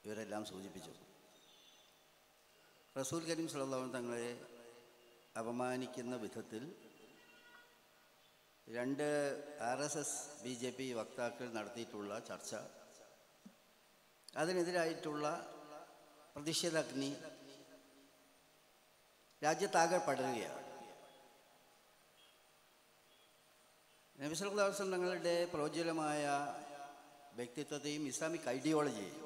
ഇവരെല്ലാം സൂചിപ്പിച്ചു റസൂൽ കരീം സല്ലല്ലാഹു തങ്ങളെ അപമാനിക്കുന്ന വിധത്തിൽ രണ്ട് R S S B J P വക്താക്കൾ നടത്തിയിട്ടുള്ള ചർച്ച അതിനെതിരായിട്ടുള്ള പ്രതിഷേധാഗ്നി രാജ്യത്താകെ പടരുകയാണ് നബിസ്വല്ലാസ്ലം തങ്ങളുടെ പ്രോജ്വലമായ വ്യക്തിത്വത്തെയും ഇസ്ലാമിക് ഐഡിയോളജിയെയും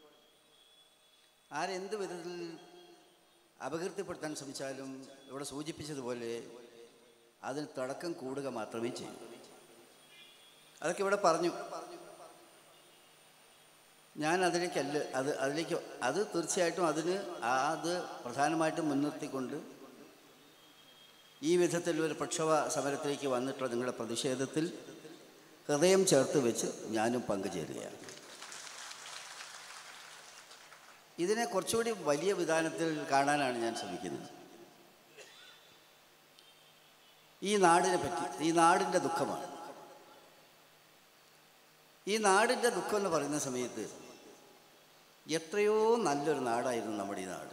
ആരെന്ത് വിധത്തിൽ അപകീർത്തിപ്പെടുത്താൻ ശ്രമിച്ചാലും ഇവിടെ സൂചിപ്പിച്ചതുപോലെ അതിന് തുടക്കം കൂടുക മാത്രമേ ചെയ്യൂ അതൊക്കെ ഇവിടെ പറഞ്ഞു ഞാൻ അതിലേക്കല്ല അത് അതിലേക്ക് അത് തീർച്ചയായിട്ടും അതിന് ആ- അത് പ്രധാനമായിട്ടും മുൻനിർത്തിക്കൊണ്ട് ഈ വിധത്തിൽ ഒരു പ്രക്ഷോഭ സമരത്തിലേക്ക് വന്നിട്ടുള്ള നിങ്ങളുടെ പ്രതിഷേധത്തിൽ ഹൃദയം ചേർത്ത് വെച്ച് ഞാനും പങ്കുചേരുകയാണ് ഇതിനെ കുറച്ചുകൂടി വലിയ വിധാനത്തിൽ കാണാനാണ് ഞാൻ ശ്രമിക്കുന്നത് ഈ നാടിനെ പറ്റി ഈ നാടിൻ്റെ ദുഃഖമാണ് ഈ നാടിൻ്റെ ദുഃഖം എന്ന് പറയുന്ന സമയത്ത് എത്രയോ നല്ലൊരു നാടായിരുന്നു നമ്മുടെ ഈ നാട്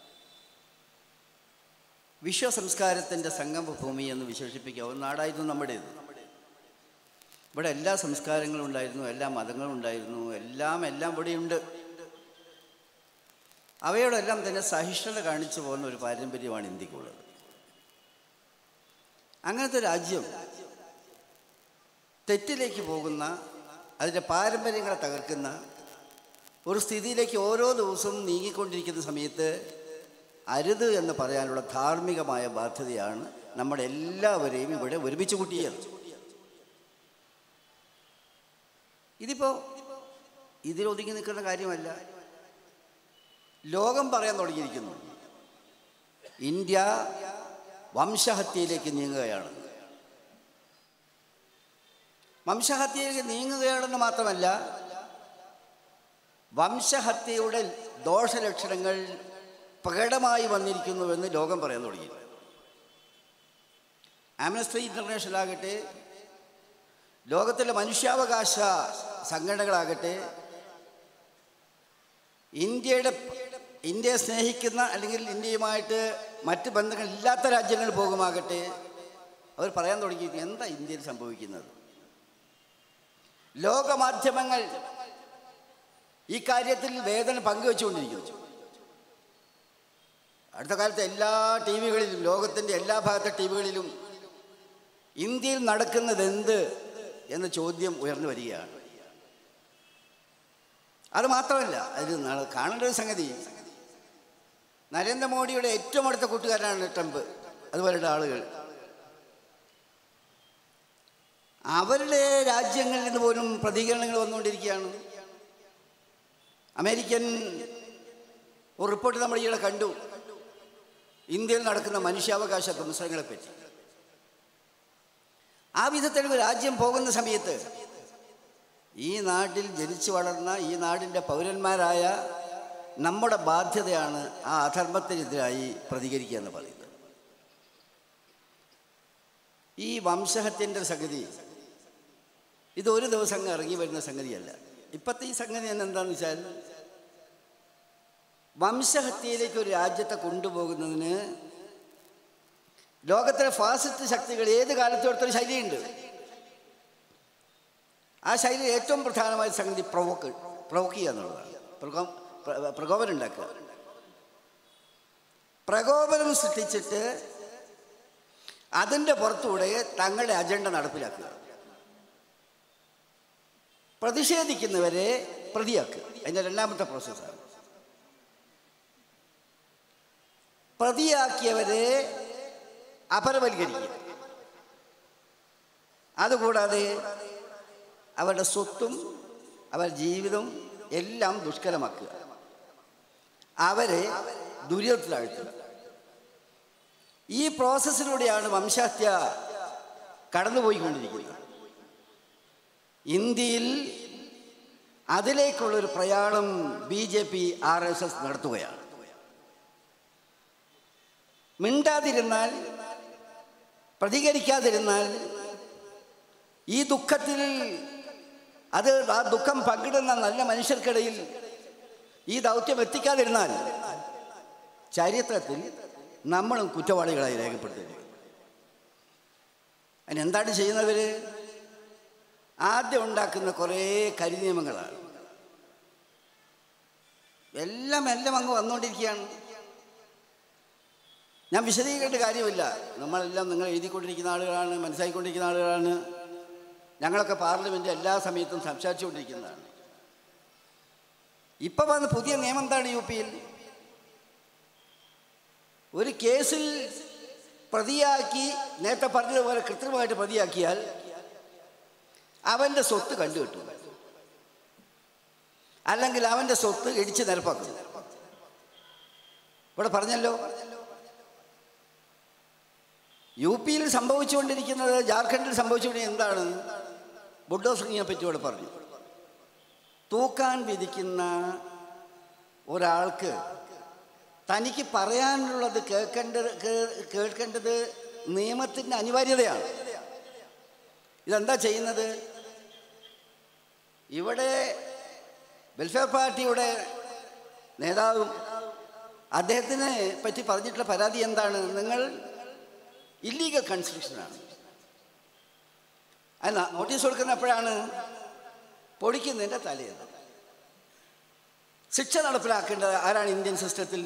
വിശ്വസംസ്കാരത്തിൻ്റെ സംഗമഭൂമി എന്ന് വിശേഷിപ്പിക്കാവുന്ന നാടായിരുന്നു നമ്മുടേത് ഇവിടെ എല്ലാ സംസ്കാരങ്ങളും ഉണ്ടായിരുന്നു എല്ലാ മതങ്ങളും ഉണ്ടായിരുന്നു എല്ലാം എല്ലാം ഇവിടെയുണ്ട് അവയോടെല്ലാം തന്നെ സഹിഷ്ണുത കാണിച്ചു പോകുന്ന ഒരു പാരമ്പര്യമാണ് ഇന്ത്യക്കുള്ളത് അങ്ങനത്തെ രാജ്യം തെറ്റിലേക്ക് പോകുന്ന അതിൻ്റെ പാരമ്പര്യങ്ങളെ തകർക്കുന്ന ഒരു സ്ഥിതിയിലേക്ക് ഓരോ ദിവസവും നീങ്ങിക്കൊണ്ടിരിക്കുന്ന സമയത്ത് അരുത് എന്ന് പറയാനുള്ള ധാർമ്മികമായ ബാധ്യതയാണ് നമ്മുടെ എല്ലാവരെയും ഇവിടെ ഒരുമിച്ച് കൂട്ടിയത് ഇതിപ്പോൾ ഇതിലൊതുങ്ങി നിൽക്കുന്ന കാര്യമല്ല ലോകം പറയാൻ തുടങ്ങിയിരിക്കുന്നു ഇന്ത്യ വംശഹത്യയിലേക്ക് നീങ്ങുകയാണ് വംശഹത്യയിലേക്ക് നീങ്ങുകയാണെന്ന് മാത്രമല്ല വംശഹത്യയുടെ ദോഷലക്ഷണങ്ങൾ പ്രകടമായി വന്നിരിക്കുന്നുവെന്ന് ലോകം പറയാൻ തുടങ്ങി ആംനസ്റ്റി ഇൻ്റർനാഷണൽ ആകട്ടെ ലോകത്തിലെ മനുഷ്യാവകാശ സംഘടനകളാകട്ടെ ഇന്ത്യയുടെ ഇന്ത്യയെ സ്നേഹിക്കുന്ന അല്ലെങ്കിൽ ഇന്ത്യയുമായിട്ട് മറ്റ് ബന്ധങ്ങളില്ലാത്ത രാജ്യങ്ങൾ പോകുമാകട്ടെ അവർ പറയാൻ തുടങ്ങി എന്താ ഇന്ത്യയിൽ സംഭവിക്കുന്നത് ലോകമാധ്യമങ്ങൾ ഈ കാര്യത്തിൽ വേദന പങ്കുവെച്ചുകൊണ്ടിരിക്കുന്നു അടുത്ത കാലത്ത് എല്ലാ ടി വികളിലും ലോകത്തിൻ്റെ എല്ലാ ഭാഗത്തെ ടി വികളിലും ഇന്ത്യയിൽ നടക്കുന്നത് എന്ത് എന്ന ചോദ്യം ഉയർന്നു വരികയാണ് അത് മാത്രമല്ല അതിൽ നാളെ കാണേണ്ട ഒരു സംഗതി നരേന്ദ്രമോദിയുടെ ഏറ്റവും അടുത്ത കൂട്ടുകാരനാണ് ട്രംപ് അതുപോലെയുള്ള ആളുകൾ അവരുടെ രാജ്യങ്ങളിൽ നിന്ന് പോലും പ്രതികരണങ്ങൾ വന്നുകൊണ്ടിരിക്കുകയാണ് അമേരിക്കൻ ഒരു റിപ്പോർട്ട് നമ്മൾ ഈയിടെ കണ്ടു ഇന്ത്യയിൽ നടക്കുന്ന മനുഷ്യാവകാശ ധ്വംസങ്ങളെ പറ്റി ആ വിധത്തിൽ ഒരു രാജ്യം പോകുന്ന സമയത്ത് ഈ നാട്ടിൽ ജനിച്ചു വളർന്ന ഈ നാടിൻ്റെ പൗരന്മാരായ നമ്മുടെ ബാധ്യതയാണ് ആ അധർമ്മത്തിനെതിരായി പ്രതികരിക്കുക എന്ന് പറയുന്നത് ഈ വംശഹത്യൻ്റെ സംഗതി ഇത് ഒരു ദിവസം അങ്ങ് ഇറങ്ങി വരുന്ന സംഗതിയല്ല ഇപ്പോഴത്തെ ഈ സംഗതി തന്നെ എന്താണെന്ന് വെച്ചാൽ വംശഹത്യയിലേക്ക് ഒരു രാജ്യത്തെ കൊണ്ടുപോകുന്നതിന് ലോകത്തിലെ ഫാസിസ്റ്റ് ശക്തികൾ ഏത് കാലത്തും എടുത്തൊരു ശൈലിയുണ്ട് ആ ശൈലി ഏറ്റവും പ്രധാനമായ സംഗതി പ്രൊവോക്ക് പ്രൊവോക്ക് ചെയ്യുക എന്നുള്ളതാണ് പ്രകോ പ്ര- പ്രകോപനം ഉണ്ടാക്കുക പ്രകോപനം സൃഷ്ടിച്ചിട്ട് അതിൻ്റെ പുറത്തൂടെ തങ്ങളുടെ അജണ്ട നടപ്പിലാക്കുക പ്രതിഷേധിക്കുന്നവരെ പ്രതിയാക്കുക അതിൻ്റെ രണ്ടാമത്തെ പ്രോസസ്സാണ് പ്രതിയാക്കിയവരെ അപരവൽക്കരിക്കുക അതുകൂടാതെ അവരുടെ സ്വത്തും അവരുടെ ജീവിതവും എല്ലാം ദുഷ്കരമാക്കുക അവരെ ദുരിതത്തിലാഴ്ത്തുക ഈ പ്രോസസ്സിലൂടെയാണ് വംശഹത്യ കടന്നുപോയിക്കൊണ്ടിരിക്കുന്നത് ഇന്ത്യയിൽ അതിലേക്കുള്ളൊരു പ്രയാണം B J P R S S നടത്തുകയാണ് മിണ്ടാതിരുന്നാൽ പ്രതികരിക്കാതിരുന്നാൽ ഈ ദുഃഖത്തിൽ അത് ആ ദുഃഖം പങ്കിടുന്ന നല്ല മനുഷ്യർക്കിടയിൽ ഈ ദൗത്യം എത്തിക്കാതിരുന്നാൽ ചരിത്രത്തിൽ നമ്മളും കുറ്റവാളികളായി രേഖപ്പെടുത്തുക അതിനെന്താണ് ചെയ്യുന്നവർ ആദ്യം ഉണ്ടാക്കുന്ന കുറേ കരിനിയമങ്ങളാണ് എല്ലാം എല്ലാം അങ്ങ് വന്നുകൊണ്ടിരിക്കുകയാണ് ഞാൻ വിശദീകരിക്കേണ്ട കാര്യമില്ല നമ്മളെല്ലാം നിങ്ങൾ എഴുതിക്കൊണ്ടിരിക്കുന്ന ആളുകളാണ് മനസ്സിലാക്കിക്കൊണ്ടിരിക്കുന്ന ആളുകളാണ് ഞങ്ങളൊക്കെ പാർലമെൻറ്റ് എല്ലാ സമയത്തും സംസാരിച്ചുകൊണ്ടിരിക്കുന്നതാണ് ഇപ്പം വന്ന പുതിയ നിയമം എന്താണ് യു പിയിൽ ഒരു കേസിൽ പ്രതിയാക്കി നേരത്തെ പറഞ്ഞതുപോലെ കൃത്രിമമായിട്ട് പ്രതിയാക്കിയാൽ അവൻ്റെ സ്വത്ത് കണ്ടുകിട്ടും അല്ലെങ്കിൽ അവൻ്റെ സ്വത്ത് ഇടിച്ച് നിരപ്പാക്കും ഇവിടെ പറഞ്ഞല്ലോ യു പിയിൽ സംഭവിച്ചുകൊണ്ടിരിക്കുന്നത് ജാർഖണ്ഡിൽ സംഭവിച്ചുകൊണ്ടിരിക്കുന്നത് എന്താണ് ബുൾഡോസറിങ്ങിനെ പറ്റി ഇവിടെ പറഞ്ഞു തൂക്കാൻ വിധിക്കുന്ന ഒരാൾക്ക് തനിക്ക് പറയാനുള്ളത് കേൾക്കേണ്ടത് കേ- കേൾക്കേണ്ടത് നിയമത്തിൻ്റെ അനിവാര്യതയാണ് ഇതെന്താ ചെയ്യുന്നത് ഇവിടെ വെൽഫെയർ പാർട്ടിയുടെ നേതാവും അദ്ദേഹത്തിനെ പറ്റി പറഞ്ഞിട്ടുള്ള പരാതി എന്താണ് നിങ്ങൾ ഇല്ലീഗൽ കൺസ്ട്രക്ഷനാണ് അല്ല നോട്ടീസ് കൊടുക്കുന്ന എപ്പോഴാണ് പൊടിക്കുന്നതിൻ്റെ തലേന്ന് ശിക്ഷ നടപ്പിലാക്കേണ്ടത് ആരാണ് ഇന്ത്യൻ സിസ്റ്റത്തിൽ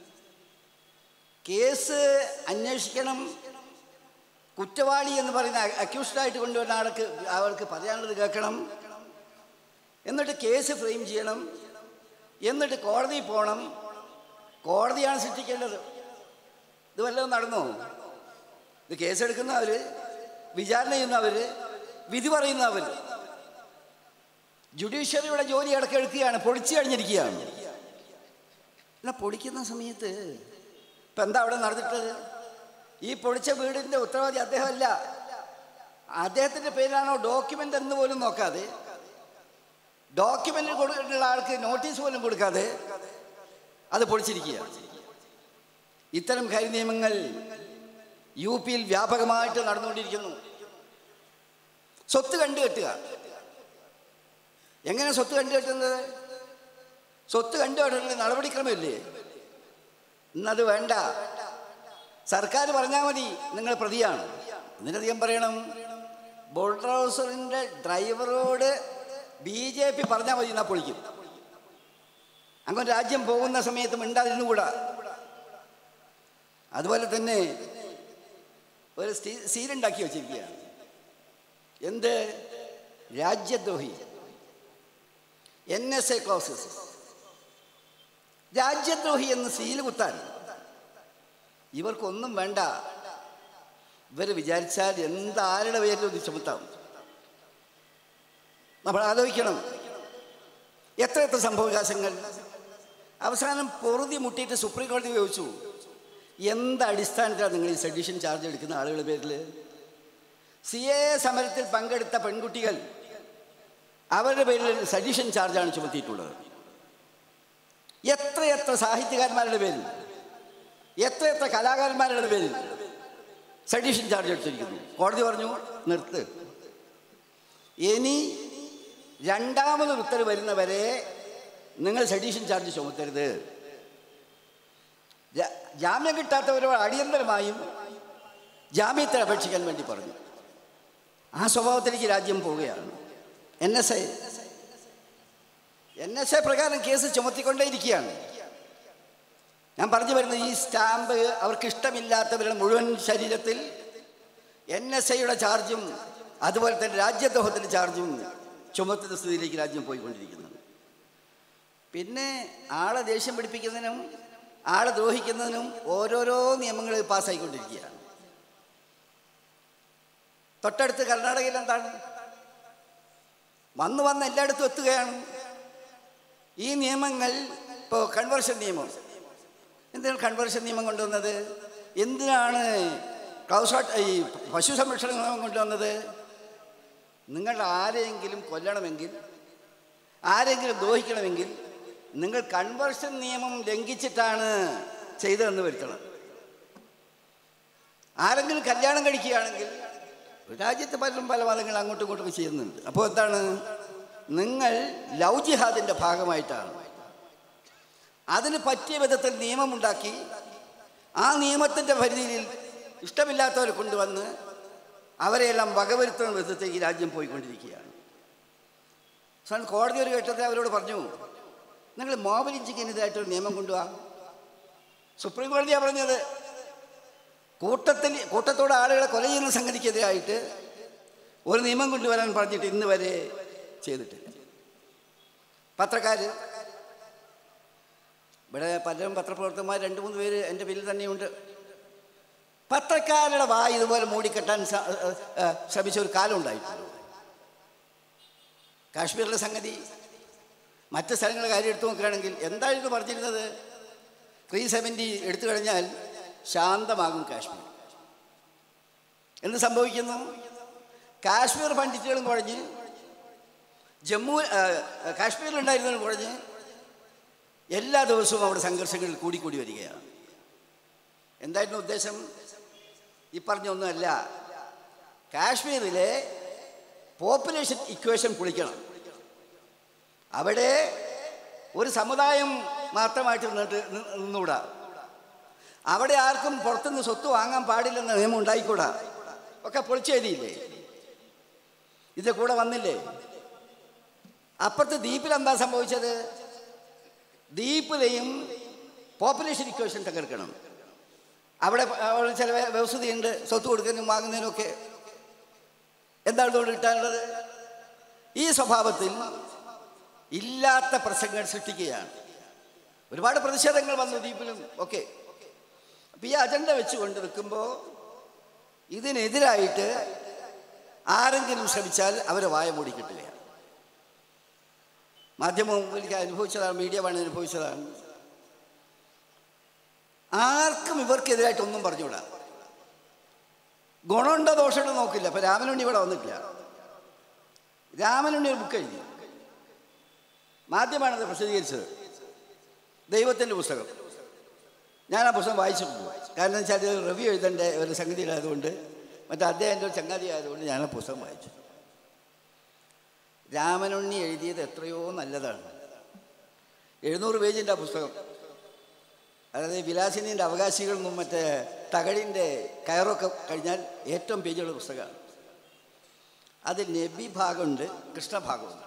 കേസ് അന്വേഷിക്കണം കുറ്റവാളി എന്ന് പറയുന്ന അക്യൂസ്ഡ് ആയിട്ട് കൊണ്ടുവരുന്ന ആൾക്ക് അവർക്ക് പറയാനുള്ളത് കേൾക്കണം എന്നിട്ട് കേസ് ഫ്രെയിം ചെയ്യണം എന്നിട്ട് കോടതിയിൽ പോകണം കോടതിയാണ് ശിക്ഷിക്കേണ്ടത് ഇത് വല്ലതും നടന്നോ ഇത് കേസെടുക്കുന്നവർ വിചാരണ ചെയ്യുന്നവർ വിധി പറയുന്നവർ ജുഡീഷ്യറിയുടെ ജോലി ഇടക്കെടുക്കുകയാണ് പൊളിച്ചു കഴിഞ്ഞിരിക്കുകയാണ് എന്നാൽ പൊളിക്കുന്ന സമയത്ത് ഇപ്പം എന്താ അവിടെ നടന്നിട്ടത് ഈ പൊളിച്ച വീടിൻ്റെ ഉത്തരവാദി അദ്ദേഹമല്ല അദ്ദേഹത്തിൻ്റെ പേരിലാണോ ഡോക്യുമെൻ്റ് എന്ന് പോലും നോക്കാതെ ഡോക്യുമെൻ്റ് കൊടുത്തിട്ടുള്ള ആൾക്ക് നോട്ടീസ് പോലും കൊടുക്കാതെ അത് പൊളിച്ചിരിക്കുകയാണ് ഇത്തരം കാര്യ നിയമങ്ങൾ യു പിയിൽ വ്യാപകമായിട്ട് നടന്നുകൊണ്ടിരിക്കുന്നു സ്വത്ത് കണ്ടുകെട്ടുക എങ്ങനെ സ്വത്ത് കണ്ടുകെട്ടുന്നത് സ്വത്ത് കണ്ടുകെട്ടുന്ന നടപടിക്രമമില്ലേ ഇന്നത് വേണ്ട സർക്കാർ പറഞ്ഞാൽ മതി നിങ്ങൾ പ്രതിയാണ് ഇതിനധികം പറയണം ബുൾഡോസറിൻ്റെ ഡ്രൈവറോട് ബി ജെ പി പറഞ്ഞാൽ മതി എന്നാൽ പൊളിക്കും അങ്ങനെ രാജ്യം പോകുന്ന സമയത്ത് മിണ്ടാതിരുന്നുകൂടാ അതുപോലെ തന്നെ ഒരു സ്ഥി- സീലുണ്ടാക്കി വച്ചിരിക്കുകയാണ് എന്ത് രാജ്യദ്രോഹി എൻ എസ് എ ക്ലോസസ് രാജ്യദ്രോഹി എന്ന് സീല് കുത്താൻ ഇവർക്കൊന്നും വേണ്ട ഇവർ വിചാരിച്ചാൽ എന്താരുടെ പേരിലും ഇത് ചുമത്താം നമ്മൾ ആലോചിക്കണം എത്ര എത്ര സംഭവവികാസങ്ങൾ അവസാനം പൊറുതി മുട്ടിയിട്ട് സുപ്രീം കോടതി ചോദിച്ചു എന്ത് അടിസ്ഥാനത്തിലാണ് നിങ്ങൾ ഈ സെഡിഷൻ ചാർജ് എടുക്കുന്ന ആളുകളുടെ പേരിൽ സി എ സമരത്തിൽ പങ്കെടുത്ത പെൺകുട്ടികൾ അവരുടെ പേരിൽ സഡീഷൻ ചാർജാണ് ചുമത്തിയിട്ടുള്ളത് എത്ര എത്ര സാഹിത്യകാരന്മാരുടെ പേരിൽ എത്ര എത്ര കലാകാരന്മാരുടെ പേരിൽ സഡീഷൻ ചാർജ് എടുത്തിരിക്കുന്നു കോടതി പറഞ്ഞു നിർത്ത് ഇനി രണ്ടാമതൊരു ഉത്തരവ് വരുന്നവരെ നിങ്ങൾ സഡീഷൻ ചാർജ് ചുമത്തരുത് ജാ- ജാമ്യം കിട്ടാത്തവരോട് അടിയന്തരമായും ജാമ്യത്തിന് അപേക്ഷിക്കാൻ വേണ്ടി പറഞ്ഞു ആ സ്വഭാവത്തിലേക്ക് രാജ്യം പോവുകയാണ് N S I N S A പ്രകാരം കേസ് ചുമത്തിക്കൊണ്ടേയിരിക്കുകയാണ് ഞാൻ പറഞ്ഞു വരുന്നത് ഈ സ്റ്റാമ്പ് അവർക്ക് ഇഷ്ടമില്ലാത്തവരുടെ മുഴുവൻ ശരീരത്തിൽ എൻ എസ് ഐയുടെ ചാർജും അതുപോലെ തന്നെ രാജ്യദ്രോഹത്തിൻ്റെ ചാർജും ചുമത്തുന്ന സ്ഥിതിയിലേക്ക് രാജ്യം പോയിക്കൊണ്ടിരിക്കുന്നത് പിന്നെ ആളെ ദേഷ്യം പിടിപ്പിക്കുന്നതിനും ആളെ ദ്രോഹിക്കുന്നതിനും ഓരോരോ നിയമങ്ങൾ പാസ്സായിക്കൊണ്ടിരിക്കുകയാണ് തൊട്ടടുത്ത് കർണാടകയിൽ എന്താണ് വന്ന് വന്ന് എല്ലായിടത്തും എത്തുകയാണ് ഈ നിയമങ്ങൾ ഇപ്പോൾ കൺവേർഷൻ നിയമം എന്തിനാണ് കൺവേർഷൻ നിയമം കൊണ്ടുവന്നത് എന്തിനാണ് ക്ലൗസാട്ട് ഈ പശു സംരക്ഷണ നിയമം കൊണ്ടുവന്നത് നിങ്ങൾ ആരെയെങ്കിലും കൊല്ലണമെങ്കിൽ ആരെങ്കിലും ദ്രോഹിക്കണമെങ്കിൽ നിങ്ങൾ കൺവേർഷൻ നിയമം ലംഘിച്ചിട്ടാണ് ചെയ്തതെന്ന് വരുത്തണം ആരെങ്കിലും കല്യാണം കഴിക്കുകയാണെങ്കിൽ രാജ്യത്ത് പലരും പല മതങ്ങൾ അങ്ങോട്ടും ഇങ്ങോട്ടും ചെയ്യുന്നുണ്ട് അപ്പോൾ എന്താണ് നിങ്ങൾ ലവ് ജിഹാദിൻ്റെ ഭാഗമായിട്ടാണ് അതിന് പറ്റിയ വിധത്തിൽ നിയമമുണ്ടാക്കി ആ നിയമത്തിൻ്റെ പരിധിയിൽ ഇഷ്ടമില്ലാത്തവരെ കൊണ്ടുവന്ന് അവരെയെല്ലാം വകവരുത്തുന്ന വിധത്തേക്ക് ഈ രാജ്യം പോയിക്കൊണ്ടിരിക്കുകയാണ് സാർ കോടതി ഒരു ഘട്ടത്തിൽ അവരോട് പറഞ്ഞു നിങ്ങൾ മോബ് ലിഞ്ചിങ്ങിനെതിരായിട്ടൊരു നിയമം കൊണ്ടുപോവാ സുപ്രീം കോടതിയാണ് പറഞ്ഞത് കൂട്ടത്തിൽ കൂട്ടത്തോടെ ആളുകളെ കൊല ചെയ്യുന്ന സംഗതിക്കെതിരായിട്ട് ഒരു നിയമം കൊണ്ടുവരാൻ പറഞ്ഞിട്ട് ഇന്ന് വരെ ചെയ്തിട്ടില്ല പത്രക്കാർ ഇവിടെ പലരും പത്രപ്രവർത്തകന്മാർ രണ്ട് മൂന്ന് പേര് എൻ്റെ പേരിൽ തന്നെയുണ്ട് പത്രക്കാരുടെ വായ ഇതുപോലെ മൂടിക്കെട്ടാൻ സ- ഏ, ഏ, ശ്രമിച്ച ഒരു കാലം ഉണ്ടായിട്ടുണ്ട് കാശ്മീരിലെ സംഗതി മറ്റ് സ്ഥലങ്ങളുടെ കാര്യം എടുത്തു നോക്കുകയാണെങ്കിൽ എന്തായിരുന്നു പറഞ്ഞിരുന്നത് ത്രീ സെവൻറ്റി എടുത്തു കഴിഞ്ഞാൽ ശാന്തമാകും കാശ്മീർ എന്ത് സംഭവിക്കുന്നു കാശ്മീർ പണ്ഡിറ്റുകളും കുഴഞ്ഞ് ജമ്മു ആ, കാശ്മീരിലുണ്ടായിരുന്നവരും കുഴഞ്ഞ് എല്ലാ ദിവസവും അവിടെ സംഘർഷങ്ങൾ കൂടിക്കൂടി വരികയാണ് എന്തായിരുന്നു ഉദ്ദേശം ഈ പറഞ്ഞൊന്നുമല്ല കാശ്മീരിലെ പോപ്പുലേഷൻ ഇക്വേഷൻ പൊളിക്കണം അവിടെ ഒരു സമുദായം മാത്രമായിട്ട് നിന്നിട്ട് നി- നിന്നുകൂടാ അവിടെ ആർക്കും പുറത്തുനിന്ന് സ്വത്ത് വാങ്ങാൻ പാടില്ലെന്ന നിയമം ഉണ്ടായിക്കൂടാ ഒക്കെ പൊളിച്ചെഴുതിയില്ലേ ഇത് കൂടെ വന്നില്ലേ അപ്പുറത്ത് ദ്വീപിൽ എന്താ സംഭവിച്ചത് ദ്വീപിലെയും പോപ്പുലേഷൻ ഇക്വേഷൻ തകർക്കണം അവിടെ അവിടെ ചില വ്യ- വ്യവസ്ഥതയുണ്ട് സ്വത്ത് കൊടുക്കുന്നതിനും വാങ്ങുന്നതിനും ഒക്കെ എന്താണ് ഇതുകൊണ്ട് കിട്ടാനുള്ളത് ഈ സ്വഭാവത്തിൽ ഇല്ലാത്ത പ്രശ്നങ്ങൾ സൃഷ്ടിക്കുകയാണ് ഒരുപാട് പ്രതിഷേധങ്ങൾ വന്നു ദ്വീപിലും ഒക്കെ അപ്പം ഈ അജണ്ട വെച്ചുകൊണ്ട് നിൽക്കുമ്പോൾ ഇതിനെതിരായിട്ട് ആരെങ്കിലും ശ്രമിച്ചാൽ അവരെ വായ മൂടി കിട്ടുകയാണ് മാധ്യമം എനിക്ക് അനുഭവിച്ചതാണ് മീഡിയ വൺ അനുഭവിച്ചതാണ് ആർക്കും ഇവർക്കെതിരായിട്ടൊന്നും പറഞ്ഞുകൂടാ ഗുണമുണ്ടോ ദോഷമുണ്ടോ നോക്കില്ല അപ്പൊ രാമനുണ്ണി ഇവിടെ വന്നിട്ടില്ല രാമനുണ്ണി ഒരു ബുക്ക് എഴുതി മാധ്യമമാണത് പ്രസിദ്ധീകരിച്ചത് ദൈവത്തിൻ്റെ പുസ്തകം ഞാൻ ആ പുസ്തകം വായിച്ചിട്ടുണ്ട് കാരണം എന്ന് വെച്ചാൽ ഇത് റിവ്യൂ എഴുതേണ്ട ഒരു സംഗതിയിലായതുകൊണ്ട് മറ്റേ അദ്ദേഹം എൻ്റെ ഒരു ചങ്ങാതി ആയതുകൊണ്ട് ഞാൻ ആ പുസ്തകം വായിച്ചു രാമനുണ്ണി എഴുതിയത് എത്രയോ നല്ലതാണ് എഴുന്നൂറ് പേജിൻ്റെ ആ പുസ്തകം അതായത് വിലാസിനീൻ്റെ അവകാശികൾ നിന്നും മറ്റേ തകഴിൻ്റെ കയറൊക്കെ കഴിഞ്ഞാൽ ഏറ്റവും പേജുള്ള പുസ്തകമാണ് അതിൽ നബി ഭാഗമുണ്ട് കൃഷ്ണഭാഗമുണ്ട്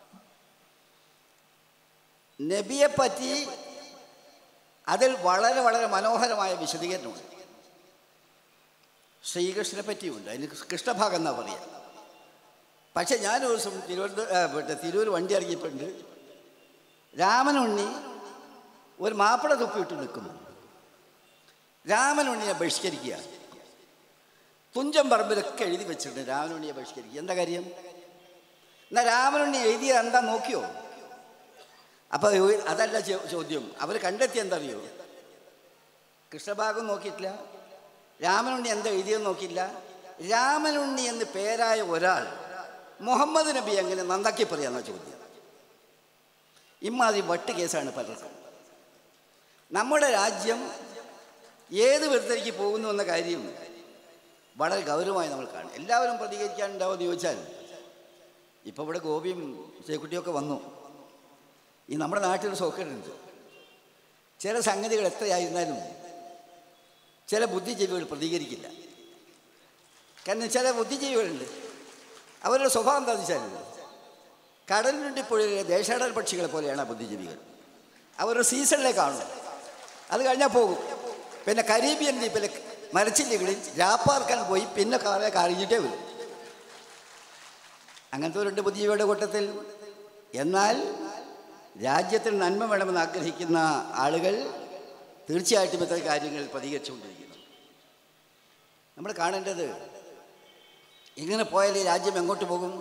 നബിയെ പറ്റി അതിൽ വളരെ വളരെ മനോഹരമായ വിശദീകരണമുണ്ട് ശ്രീകൃഷ്ണനെ പറ്റിയുണ്ട് അതിന് കൃഷ്ണഭാഗം എന്നാ പറയുക പക്ഷെ ഞാൻ ഒരു ദിവസം തിരുവനന്തപുരം ആ, മറ്റേ തിരൂർ വണ്ടി ഇറങ്ങിയിട്ടുണ്ട് രാമനുണ്ണി ഒരു മാപ്പിള തുപ്പിയിട്ട് നിൽക്കുന്നു രാമനുണ്ണിയെ ബഹിഷ്കരിക്കുക തുഞ്ചൻ പറമ്പിലൊക്കെ എഴുതി വെച്ചിട്ടുണ്ട് രാമനുണ്ണിയെ ബഹിഷ്കരിക്കുക എന്താ കാര്യം എന്നാ രാമനുണ്ണി എഴുതിയ എന്താ നോക്കിയോ അപ്പൊ ഒരു- അതല്ല ചോ- ചോദ്യം അവർ കണ്ടെത്തി എന്താ അറിയോ കൃഷ്ണഭാഗം നോക്കിയിട്ടില്ല രാമനുണ്ണി എന്താ എഴുതിയെന്ന് നോക്കിയില്ല രാമനുണ്ണി എന്ന് പേരായ ഒരാൾ മുഹമ്മദ് നബി എങ്ങനെ നന്നാക്കി പറയാന്ന ചോദ്യം ഇമ്മാതിരി വട്ട് കേസാണ് പലർക്കും നമ്മുടെ രാജ്യം ഏത് വിധത്തിലേക്ക് പോകുന്നു എന്ന കാര്യം വളരെ ഗൗരവമായി നമ്മൾ കാണും എല്ലാവരും പ്രതികരിക്കാനുണ്ടാവുമെന്ന് ചോദിച്ചാൽ ഇപ്പോൾ ഇവിടെ ഗോപിയും ചേക്കുട്ടിയൊക്കെ വന്നു ഈ നമ്മുടെ നാട്ടിൽ സോക്കേടുണ്ട് ചില സംഗതികൾ എത്രയായിരുന്നാലും ചില ബുദ്ധിജീവികൾ പ്രതികരിക്കില്ല കാരണം ചില ബുദ്ധിജീവികളുണ്ട് അവരുടെ സ്വഭാവം എന്താണെന്ന് വെച്ചാൽ കടലിനുണ്ടി പുഴയിലെ ദേശാടന പക്ഷികളെ പോലെയാണ് ആ ബുദ്ധിജീവികൾ അവരുടെ സീസണിലെ കാണും അത് കഴിഞ്ഞാൽ പോകും പിന്നെ കരീബിയൻ ദ്വീപിലെ മരച്ചില്ലികളിൽ രാപ്പാർക്കാൻ പോയി പിന്നെ കാറെ കഴിഞ്ഞിട്ടേ വരും അങ്ങനത്തെ രണ്ട് ബുദ്ധിജീവിയുടെ കൂട്ടത്തിൽ എന്നാൽ രാജ്യത്തിൽ നന്മ വേണമെന്ന് ആഗ്രഹിക്കുന്ന ആളുകൾ തീർച്ചയായിട്ടും ഇത്തരം കാര്യങ്ങൾ പ്രതികരിച്ചുകൊണ്ടിരിക്കുന്നു നമ്മൾ കാണേണ്ടത് ഇങ്ങനെ പോയാൽ ഈ രാജ്യം എങ്ങോട്ട് പോകും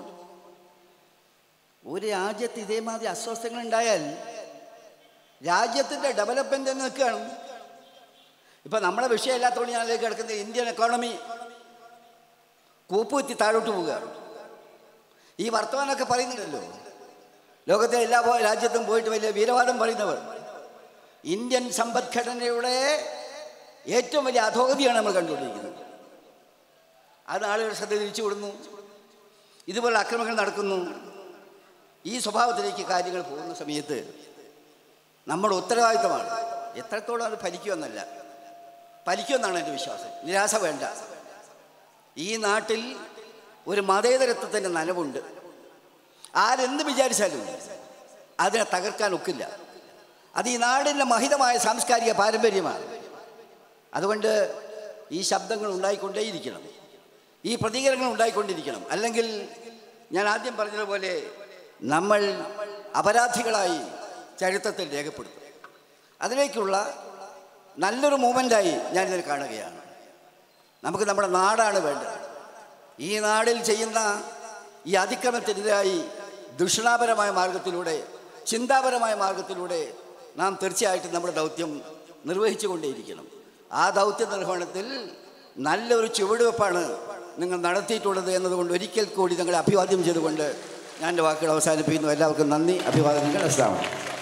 ഒരു രാജ്യത്ത് ഇതേമാതിരി അസ്വസ്ഥങ്ങൾ ഉണ്ടായാൽ രാജ്യത്തിൻ്റെ ഡെവലപ്മെൻ്റ് തന്നെ നിൽക്കുകയാണ് ഇപ്പം നമ്മളെ വിഷയമില്ലാത്തതുകൊണ്ട് ഞാൻ അതിലേക്ക് കിടക്കുന്നത് ഇന്ത്യൻ എക്കോണമി കൂപ്പുകുത്തി താഴോട്ട് പോവുകയാണ് ഈ വർത്തമാനമൊക്കെ പറയുന്നുണ്ടല്ലോ ലോകത്തെ എല്ലാ പോ- രാജ്യത്തും പോയിട്ട് വലിയ വീരവാദം പറയുന്നവർ ഇന്ത്യൻ സമ്പദ്ഘടനയുടെ ഏറ്റവും വലിയ അധോഗതിയാണ് നമ്മൾ കണ്ടുകൊണ്ടിരിക്കുന്നത് അത് ആളുകൾ ശ്രദ്ധ തിരിച്ചു വിടുന്നു ഇതുപോലെ അക്രമങ്ങൾ നടക്കുന്നു ഈ സ്വഭാവത്തിലേക്ക് കാര്യങ്ങൾ പോകുന്ന സമയത്ത് നമ്മുടെ ഉത്തരവാദിത്തമാണ് എത്രത്തോളം അത് ഫലിക്കുമെന്നല്ല ഫലിക്കുമെന്നാണ് എൻ്റെ വിശ്വാസം നിരാശ വേണ്ട ഈ നാട്ടിൽ ഒരു മതേതരത്വത്തിൻ്റെ നനവുണ്ട് ആരെന്ത് വിചാരിച്ചാലും അതിനെ തകർക്കാൻ ഒക്കില്ല അത് ഈ നാടിൻ്റെ മഹിതമായ സാംസ്കാരിക പാരമ്പര്യമാണ് അതുകൊണ്ട് ഈ ശബ്ദങ്ങൾ ഉണ്ടായിക്കൊണ്ടേയിരിക്കണം ഈ പ്രതികരണങ്ങൾ ഉണ്ടായിക്കൊണ്ടിരിക്കണം അല്ലെങ്കിൽ ഞാൻ ആദ്യം പറഞ്ഞതുപോലെ നമ്മൾ അപരാധികളായി ചരിത്രത്തിൽ രേഖപ്പെടുത്തും അതിലേക്കുള്ള നല്ലൊരു മൂമെൻ്റായി ഞാനിതിനെ കാണുകയാണ് നമുക്ക് നമ്മുടെ നാടാണ് വേണ്ടത് ഈ നാടിൽ ചെയ്യുന്ന ഈ അതിക്രമത്തിനെതിരായി ദുഷണാപരമായ മാർഗത്തിലൂടെ ചിന്താപരമായ മാർഗത്തിലൂടെ നാം തീർച്ചയായിട്ടും നമ്മുടെ ദൗത്യം നിർവഹിച്ചുകൊണ്ടേയിരിക്കണം ആ ദൗത്യ നിർവഹണത്തിൽ നല്ലൊരു ചുവടുവെപ്പാണ് നിങ്ങൾ നടത്തിയിട്ടുള്ളത് എന്നതുകൊണ്ട് ഒരിക്കൽ കൂടി നിങ്ങളെ അഭിവാദ്യം ചെയ്തുകൊണ്ട് ഞാൻ എൻ്റെ വാക്കുകൾ അവസാനിപ്പിക്കുന്നു എല്ലാവർക്കും നന്ദി അഭിവാദ്യങ്ങൾ അസ്ലാം